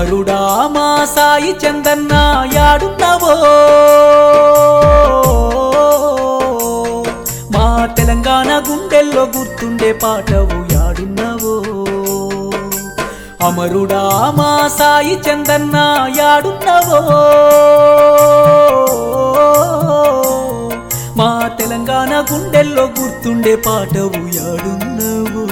అమరుడా మా సాయి చందన్న యాడున్నావో మా తెలంగాణ గుండెల్లో గుర్తుండే పాటవు యాడున్నావో అమరుడా మా సాయి చందన్న యాడున్నావో మా తెలంగాణ గుండెల్లో గుర్తుండే పాటవు యాడున్నావో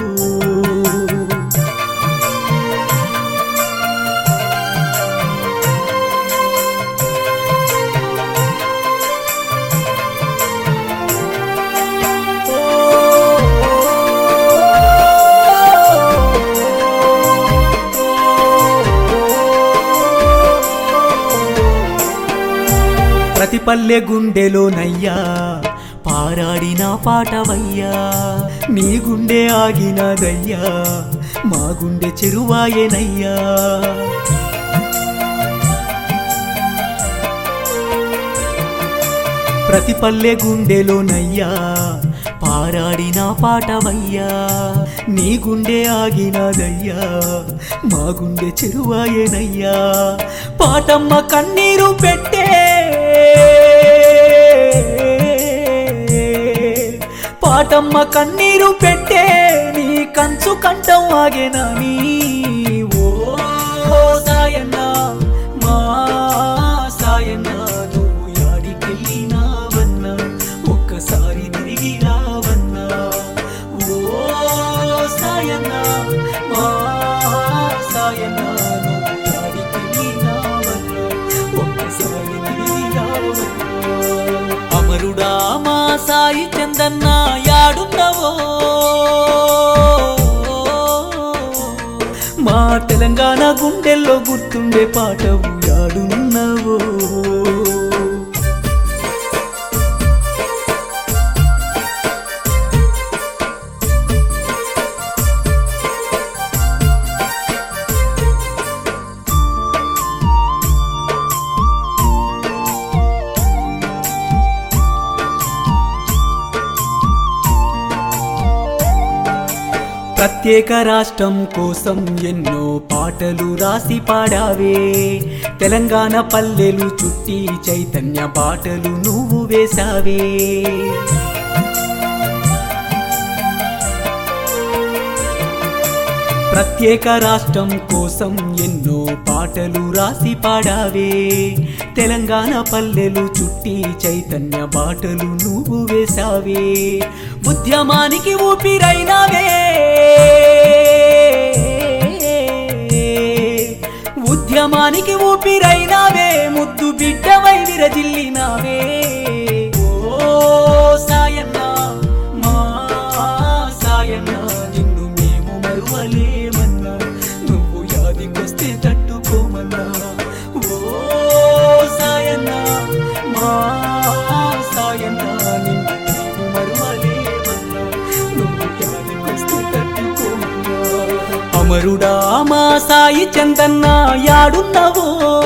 ప్రతి పల్లె గుండెలోనయ్యా పారాడిన పాటవయ్యా నీ గుండె ఆగినదయ్యా మా గుండె చెరువాయేనయ్యా ప్రతి పల్లె గుండెలోనయ్యా పారాడిన పాటవయ్యా నీ గుండె ఆగినదయ్యా మా గుండె చెరువాయేనయ్యా పాటమ్మ కన్నీరు పెట్టే పాటమ్మ కన్నీరు పెట్టే నీ కంచు కంఠం ఆగేనని ఓ సాయన్న మా సాయన్న నువ్వు యాడికెళ్ళినావన్నా ఒక్కసారి తిరిగి రావన్నా ఓ సాయన్న మా సాయన్న నువ్వు యాడికెళ్ళినావన్నా ఒక్కసారి తిరిగి రావన్నా అమరుడా మా సాయి చందన్న యాడున్నవో మా తెలంగాణ గుండెల్లో గుర్తుండే పాటవు యాడున్నవో ప్రత్యేక రాష్ట్రం కోసం ఎన్నో పాటలు రాసి పాడావే తెలంగాణ పల్లెలు చుట్టి చైతన్య పాటలు నువ్వు వేశావే ప్రత్యేక రాష్ట్రం కోసం ఎన్నో పాటలు రాసి పాడావే తెలంగాణ పల్లెలు చుట్టి చైతన్య బాటలు నువ్వు వేశావే ఉద్యమానికి ఊపిరైనవే ఉద్యమానికి ఊపిరైనవే ముద్దు బిడ్డవై విరజిల్లినావే ఓ సాయన్న మా సాయన్న నిన్ను మేము మరువలేమన్నా నువ్వు యాదికొస్తే తట్టుకోమన్నా ఓ సాయన్న మా సాయన్న నిన్ను మేము మరువలేమన్నా నువ్వు యాదికొస్తే తట్టుకోమన్నా అమరుడా మా సాయి చందన్న యాడున్నవో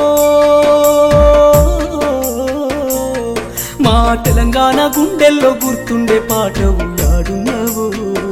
మా తెలంగాణ గుండెల్లో గుర్తుండే పాటవు యాడున్నవో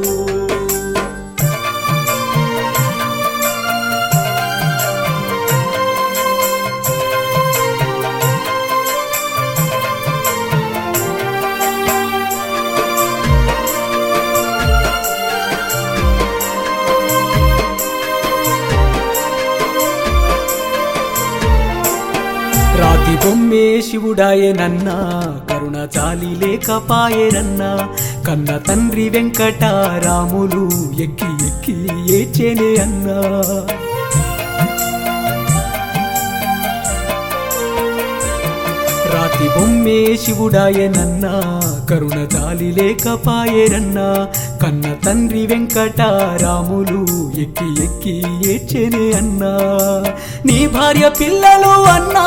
రాతి బొమ్మే శివుడాయనన్నా కరుణ చాలి లేకపాయరన్నా కన్న తండ్రి వెంకటారాములు ఎక్కి ఎక్కి ఏచేనే అన్నా రాతి బొమ్మే శివుడాయనన్నా కరుణ జాలి లేకపాయరన్నా కన్న తండ్రి వెంకటారాములు ఎక్కి ఎక్కి ఏడ్చెనే అన్నా నీ భార్య పిల్లలు అన్నా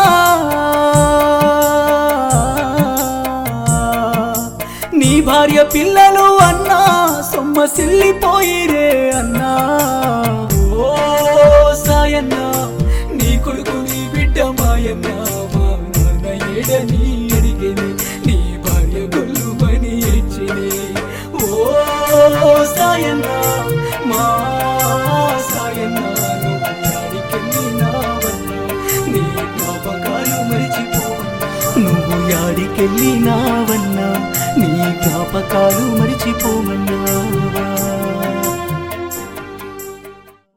నీ భార్య పిల్లలు అన్నా సొమ్మసిల్లిపోయిరే అన్నా ఓ సాయన్న నీ కొడుకు నీ బిడ్డ మాయన్న మా నాన్న ఏడని అడిగేని నీ భార్య గొల్లు పని ఏడ్చెనే ఓ సాయన్న మా సాయన్న నువ్వు యాడికెళ్ళినావన్నా నువ్వు యాడికెళ్ళినావన్నా నీ జ్ఞాపకాలు మరిచిపోమన్నా